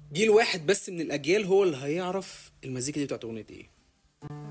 جيل واحد بس من الاجيال هو اللي هيعرف المزيكا دي بتاعت اغنيه ايه